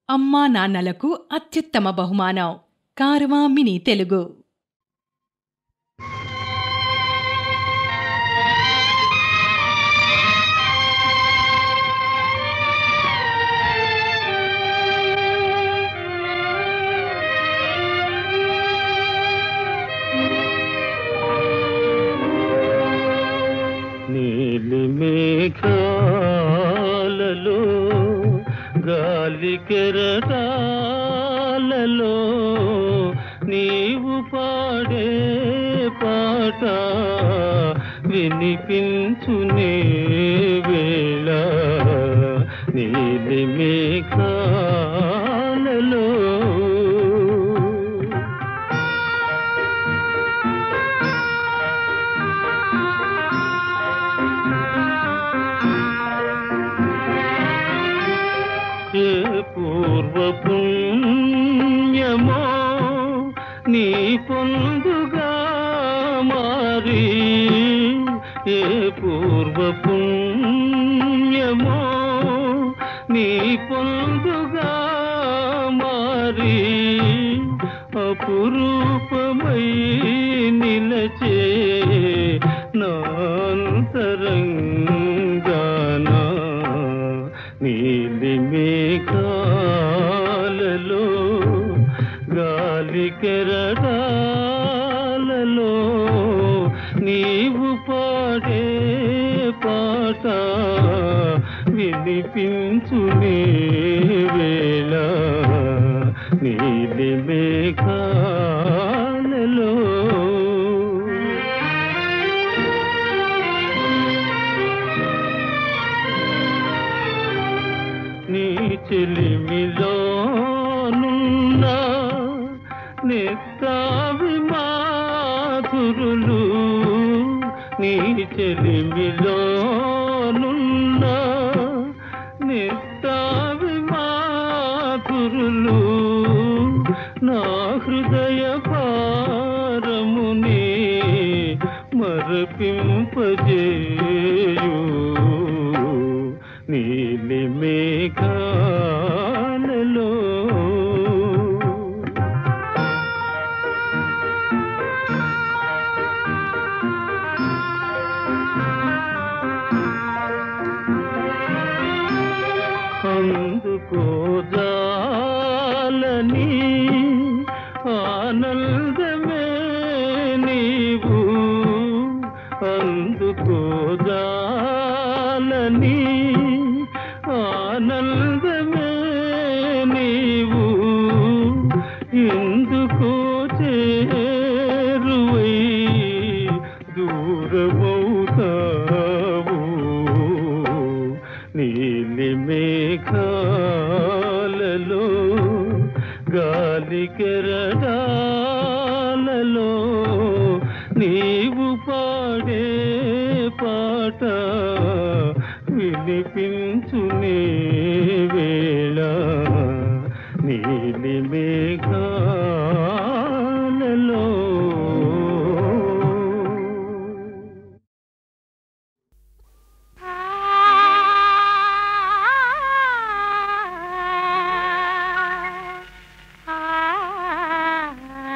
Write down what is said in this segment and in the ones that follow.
అమ్మా నాన్నలకు అత్యుత్తమ బహుమానం కారవా మినీ తెలుగు నీలి మేఘాలలో గాలి కెరటాలలో నీవు పాడే పాట వినిపించునే వేళ నీలి మేఘాలలో ఏ పూర్వ పుణ్యమో నీ పొందుగా మారి ఏ పూర్వ పుణ్యమో నీ పొందుగా మారి అపురూపమై నిలచే నాంతరంగానా నీలి మేఘాలలో గాలి కెరటాలలో నీవు పాడే పాట వినిపించునే వేళ నీలి మేఘాలలో నీ చెలిమిలోనున్న నిత్తావి మాధురులు నీ చెలిమిలోనున్న నిత్తావి మాధురులు నా హృదయ భారముని మరపింపజేయు నీలి మేఘాలలో అందుకోదాలని ఆనందమే నీవు అందుకోదాలని ఆనందమే నీవు ఎందుకో చేరువై దూరమవుతావు నీలి మేఘాలలో గాలి కెరటాలలో నీవు పాడే పాట వినిపించునే వేళ నీలి మేఘాలలో ఆ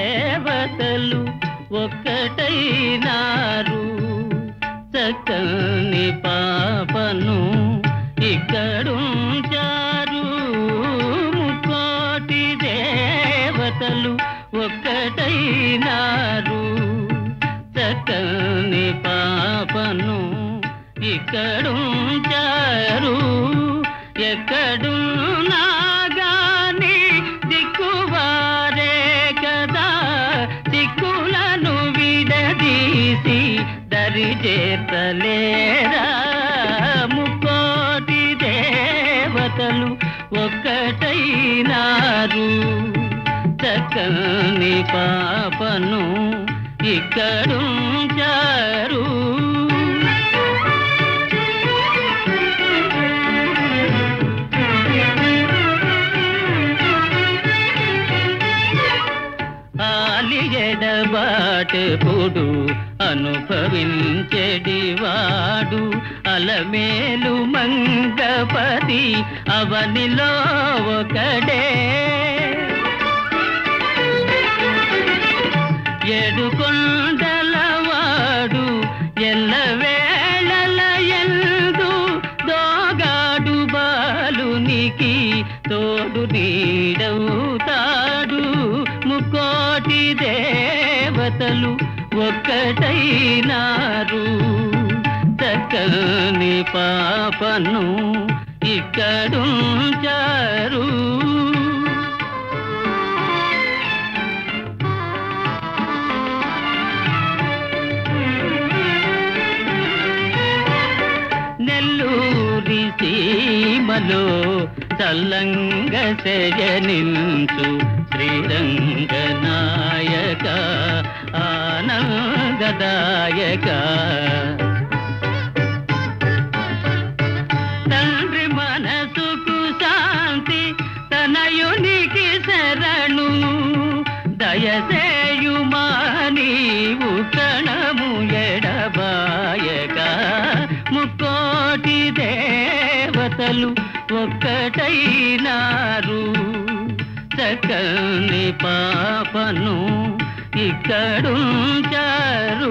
దేవతలు ఒక్కటైనారు చక్కని పాపను ఇక్కడుంచారు ముక్కోటి దేవతలు ఒక్కటైనారు చక్కని పాపను ఇక్కడుంచారు ఎక్కడున్నా గాని దిక్కువారే కదా దిక్కులను విడదీసి దరి చేతలేరా ముక్కోటి దేవతలు ఒక్కటైనారు చక్కని పాపను ఇక్కడుంచారు ఆలియడబాటెప్పుడు అనుభవించెడివాడు అలమేలు మంగపతి అవనిలో ఒకడే ఏడు కొండలవాడు ఎల్లవేళల ఎందు దోగాడు బాలునికి తోడు నీడవుతాడు ముక్కోటి దేవతలు ఒక్కటైనారు చక్కని పాపను ఇక్కడుంచారు నెల్లూరి సీమలో చల్లంగ శయనించు శ్రీరంగ నాయక ఆనందదాయక తండ్రి మనసుకు శాంతి తనయునికి శరణు దయసేయుమా నీవు కణము ఎడబాయక ముక్కోటి దేవతలు ఒక్కటైనారు చక్కని పాపను ఇక్కడుంచారు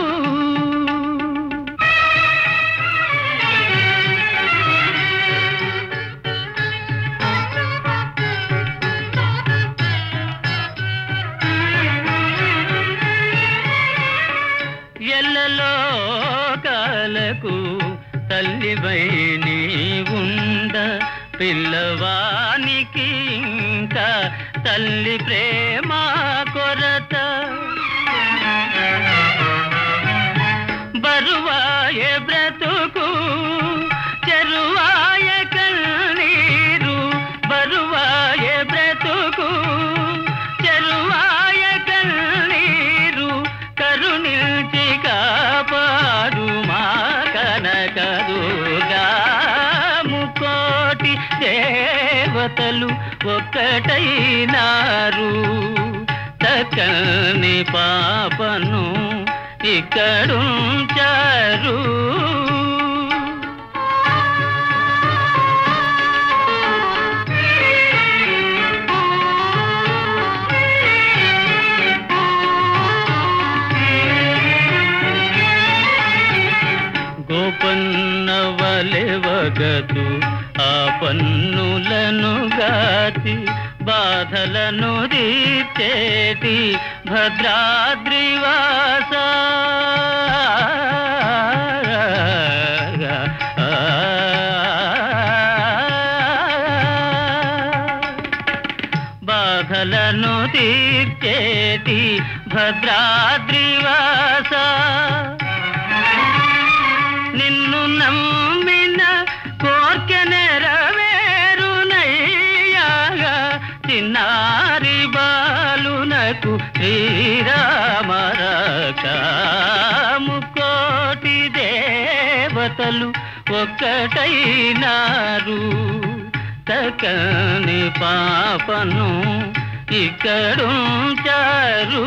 ఎల్లలో కాలకు తల్లివై నీ ఉండ పిల్లవానికి ఇంకా తల్లి ప్రేమ కొరత బరువాయ బ్రతుకు చెరువాయ కన్నీరు బరువాయ బ్రతుకు చెరువాయ కన్నీరు కరుణించి కాపాడు మా కనకదుగా ముకోటి దేవతలు ఒక్కటైనారు చక్కని పాపను ఇక్కడుంచారు గోపన్న వలెవగదు ఆ పన్నులను గాచి బాధలను తీర్చేటి భద్రాద్రివాస బాధలను తీర్చేటి భద్రాద్రివాస నిన్ను నమ్మిన కోర్కె నెరవేరునయ్యాగా చిన్నారి బాలునకు శ్రీరామరక ముకోటి దేవతలు ఒక్కటైనారు తకని పాపను ఇక్కడుంచారు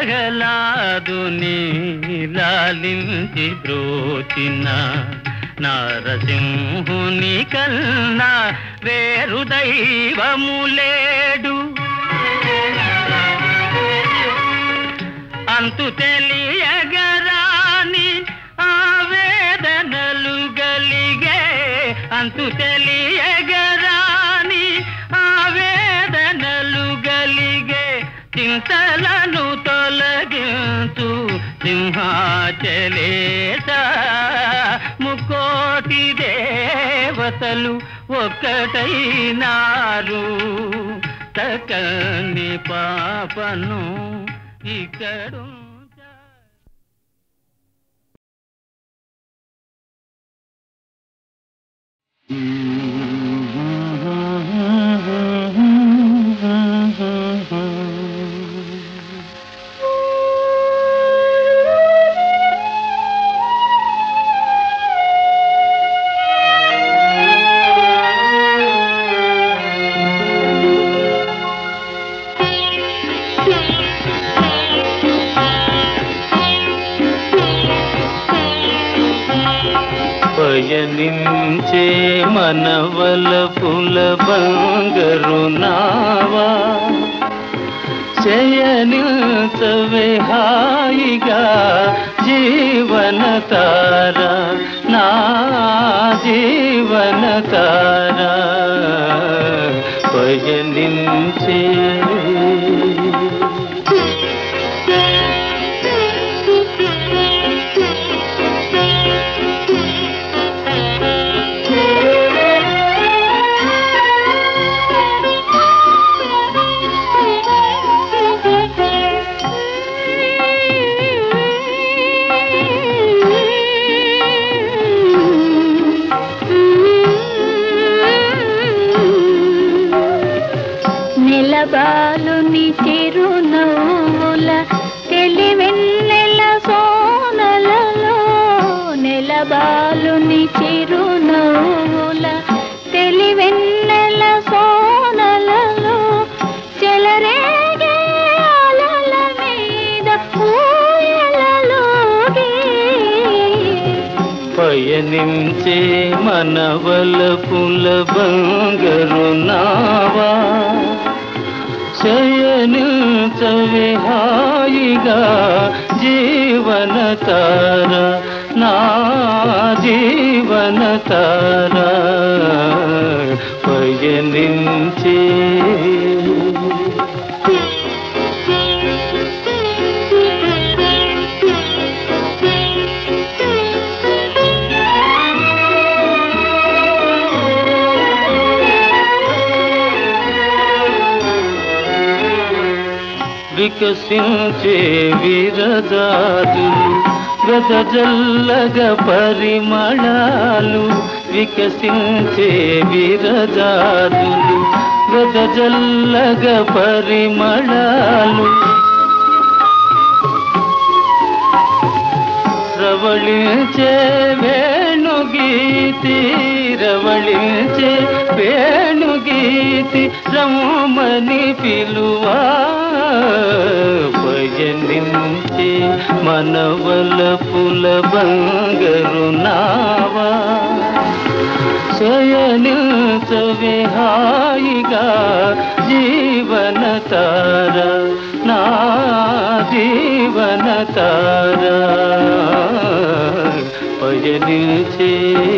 ప్రహ్లాదుని లాలించి బ్రోచిన నారసింహుని కన్నా వేరు దైవము లేడు అంతు తెలియగరాని ఆవేదనలు గలిగే అంతు తెలియగరాని ఆవేదనలు గలిగే చింతలను తొలగించు సింహాచలేశ ముకోటి దేవతలు ఒక్కటైనారు తకని పాపను ఇక్కడు పయనించే మనవల పుల బంగరు నావా శయనించవే హాయిగా జీవన తార నా జీవన తార పయనించే నెలబాలుని చిరునవ్వుల తెలివెన్నెల సోనలలో నెలబాలుని చిరునవ్వుల తెలివెన్నెల సోనలలో చెలరేగే అలల మీద ఊయలలోగే పయనించే మనవల పుల బంగరు నావా శయనించవే హాయిగా జీవన తార నా జీవన తార పయనించే వికసించే విరజాదులు గదజల్లగ పరిమళాలు వికసించే విరజాదులు గదజల్లగ పరిమళాలు రవళించే వేణుగీతి రవళించే వేణుగీతి రమణి పిలువా భజనించే మనవల పుల బంగరు నావా శయనించవే హాయిగా జీవన తార నా జీవన తార పయనించే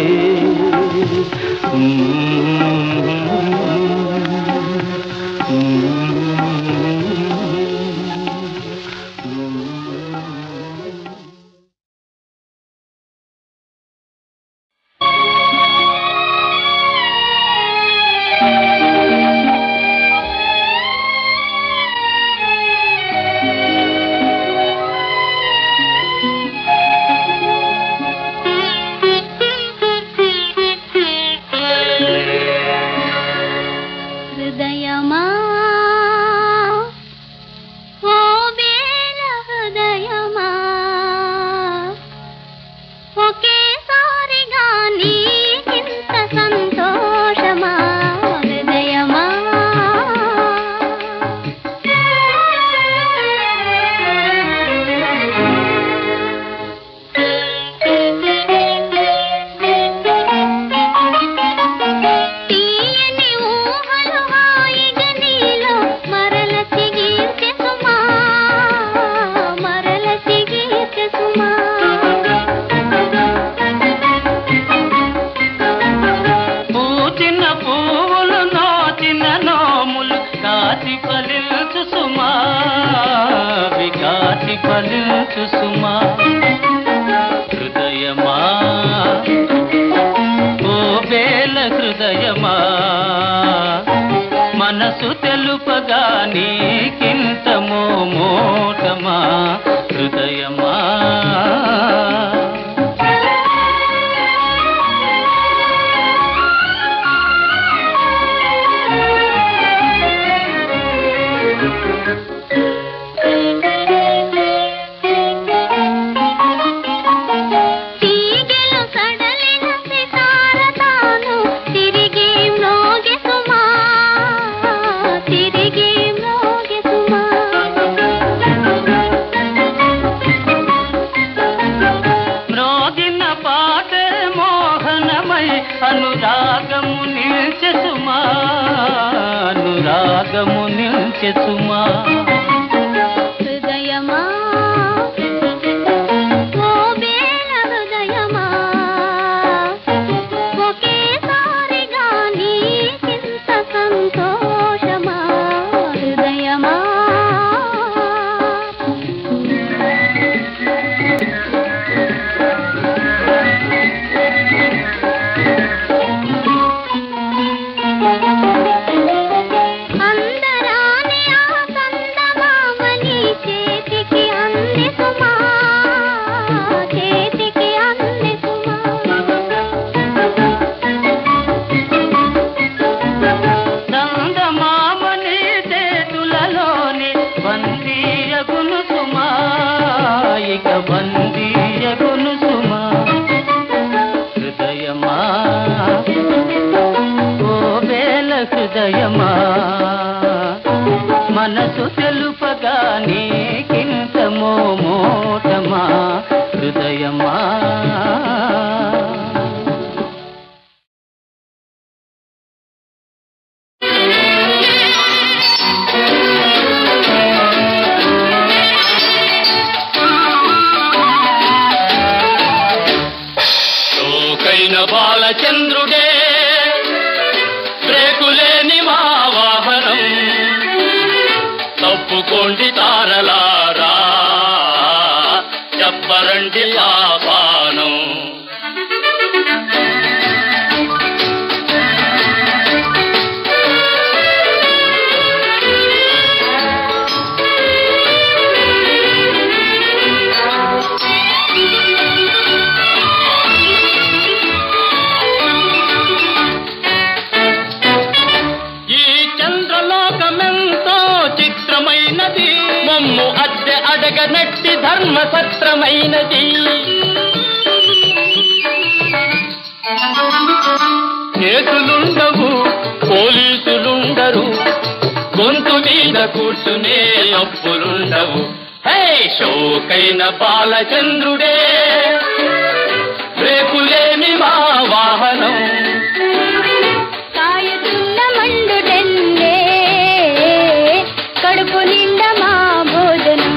హృదయమా ఓ బేల హృదయమా ఒకేసారిగా నీకింత సంతోషమా హృదయమా వికాసి ఫలించు సుమా వికాసి ఫలించు సుమా హృదయమా ఓ వేల హృదయమా మనసు తెలుపగా నీకింత మోటమా హృదయమా తీగెలు సడలిన సితార తాను తిరిగి మ్రోగి సుమా తిరిగి మ్రోగి సుమా మ్రోగిన పాటే మోహనమై అనురాగము నిల్చె సుమా అనురాగము నిల్చె సుమా హృదయమా ఓ బేల హృదయమా ఒకేసారిగా నీకింత సంతోషమా హృదయమా అందరాని ఆ సందమామని చేతికి అంది సుమా చేతికి అంది సుమా నందమామని చేతులలోని బందీయగును సుమా ఇక బందీయగును సుమా హృదయమా ఓ వేల హృదయమా మనసు తెలుపగా నీకింత మోటమా హృదయమా లోకైన బాలచంద్రుడే బ్రేకులేని మా వాహనం తప్పుకోండి తారలారా చెప్పరండి ఆపానం ఈ చంద్రలోకమెంతో చిత్రమైనది మమ్ము అద్దె అడగనట్టి ధర్మసత్రమైనది చేతులుండవు పోలీసులుండరు గొంతు మీద కూర్చునే అప్పులుండవు హే షోకైన బాలచంద్రుడే రేపులేని మా వాహనం కాయుతున్న మండుడెన్నే కడుపు నిండా మా భోజనం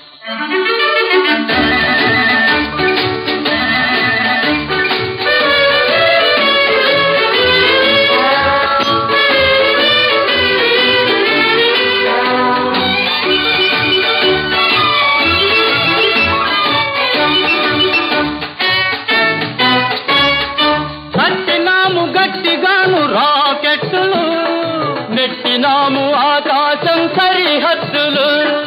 కట్టినాము గట్టిగాను రాకెట్టులు నెట్టినాము ఆకాశం సరిహద్దులు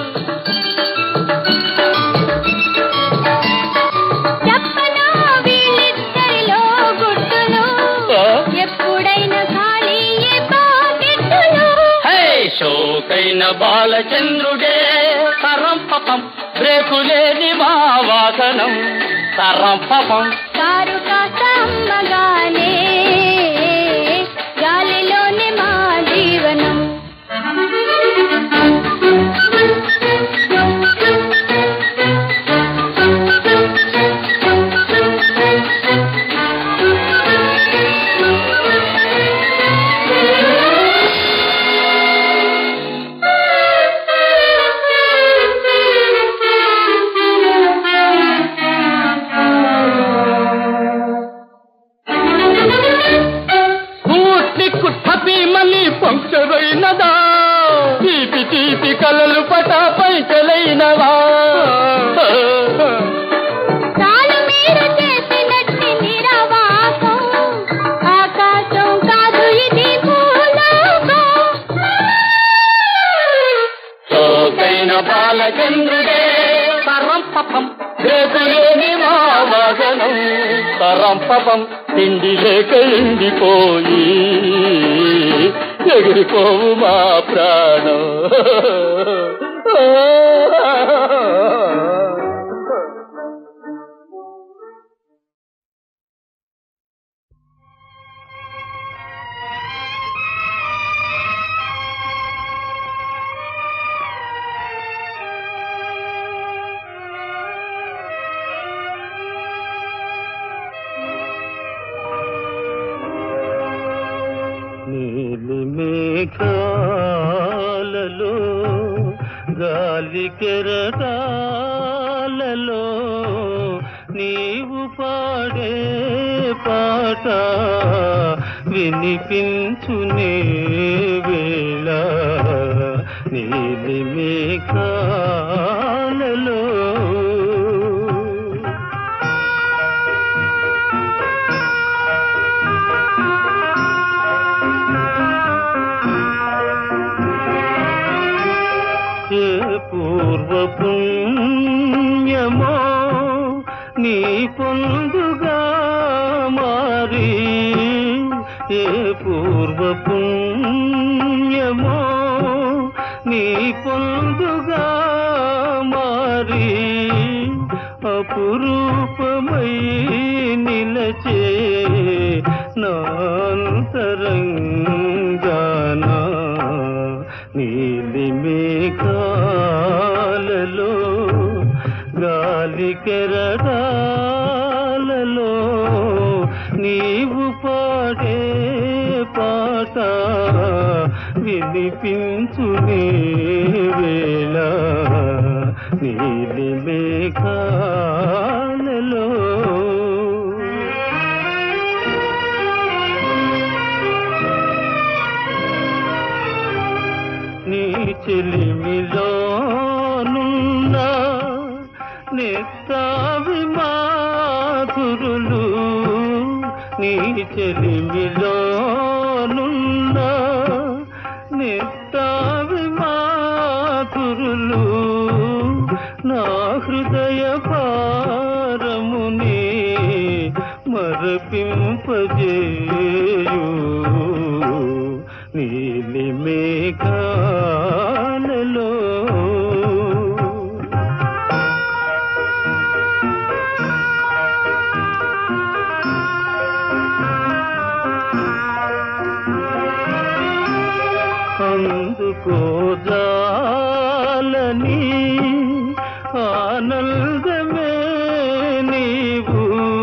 చెప్పనా వీళ్ళిద్దరిలో గుట్టును ఎప్పుడైనా ఖాళీ పాకెట్టులు హే షోకైన బాలచంద్రుడే తరం పపం బ్రేకులేని మా వాసనం తరం పపం కారు కాస్త అమ్మగానే గాలిలోనే మా జీవనం తీపి తీపి కలలు పటాపై కలైనవా చాలు మీరు చేసినట్టి నిరవాకం ఆకాశం కాదు ఇది భూలోకం సోకైన బాలచంద్రుడే తరం పపం రేపులేని మా వాదనం తరం పపం తిండి లేక ఎండిపోయి ఎగిరిపోవు మా ప్రాణం నీలి మేఘాలలో గాలి కెరటాలలో నీవు పాడే పాట వినిపించునే వేళ నీలి మేఘాలలో ఏ పూర్వ పుణ్యమో నీ పొందుగా మారి ఏ పూర్వ పుణ్యమో నీ పొందుగా మారి అపురూపమై నిలచే నాంతరంగానా నీలి మేఘాలలో గాలి కెరటాలలో నీవు పాడే పాట వినిపించునే వేళ నీలి మేఘాలలో నీ చెలిమిలోనున్న నెత్తావి మాధురులు నీ చెలిమిలోనున్న నెత్తావి మాధురులు నా హృదయ పారముని మరపింపజేయు నీలి మేఘాలలో అందుకోజాలని ఆనందమే నీవు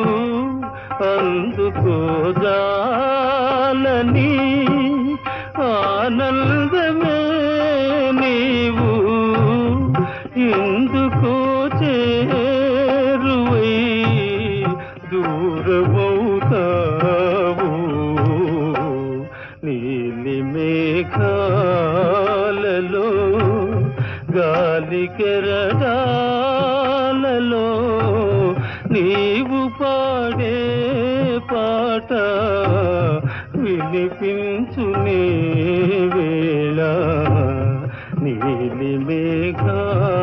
అందుకోజాలని ఆనందమే నీవు ఎందుకో చేరువై దూరమవుతావు నీలి మేఘాలలో గాలి కెరడాలలో నీవు పాడే పాట వినిపించునే వేళ నీలి మేఘాలలో